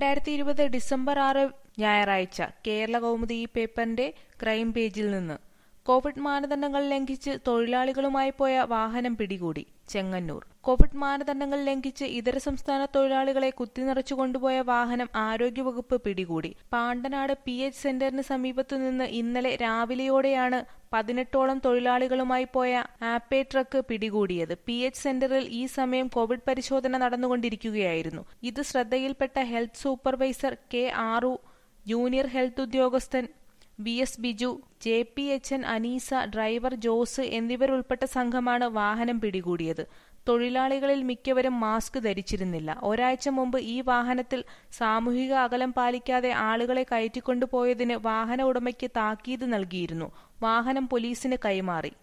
രണ്ടായിരത്തി ഇരുപത് ഡിസംബർ ആറ് ഞായറാഴ്ച കേരള കൗമുദി ഈ പേപ്പറിന്റെ ക്രൈം പേജിൽ നിന്ന് കോവിഡ് മാനദണ്ഡങ്ങൾ ലംഘിച്ച് തൊഴിലാളികളുമായി പോയ വാഹനം പിടികൂടി ചെങ്ങന്നൂർ കോവിഡ് മാനദണ്ഡങ്ങൾ ലംഘിച്ച് ഇതര സംസ്ഥാന തൊഴിലാളികളെ കുത്തിനിറച്ചു കൊണ്ടുപോയ വാഹനം ആരോഗ്യവകുപ്പ് പിടികൂടി പാണ്ടനാട് പി എച്ച് സെന്ററിന് സമീപത്തു നിന്ന് ഇന്നലെ രാവിലെയോടെയാണ് പതിനെട്ടോളം തൊഴിലാളികളുമായി പോയ ആപ്പേ ട്രക്ക് പിടികൂടിയത് പി എച്ച് സെന്ററിൽ ഈ സമയം കോവിഡ് പരിശോധന നടന്നുകൊണ്ടിരിക്കുകയായിരുന്നു ഇത് ശ്രദ്ധയിൽപ്പെട്ട ഹെൽത്ത് സൂപ്പർവൈസർ കെ ആറു ജൂനിയർ ഹെൽത്ത് ഉദ്യോഗസ്ഥൻ V S Biju J P H N Aneesa driver Jose എന്നിവരുൾപ്പെട്ട സംഘമാണ് വാഹനം പിടികൂടിയത് തൊഴിലാളികളിൽ മിക്കവരും മാസ്ക് ധരിച്ചിരുന്നില്ല ഒരാഴ്ച മുമ്പ് ഈ വാഹനത്തിൽ സാമൂഹിക അകലം പാലിക്കാതെ ആളുകളെ കയറ്റിക്കൊണ്ടുപോയതിന് വാഹന ഉടമയ്ക്ക് താക്കീത് നൽകിയിരുന്നു വാഹനം പോലീസിന് കൈമാറി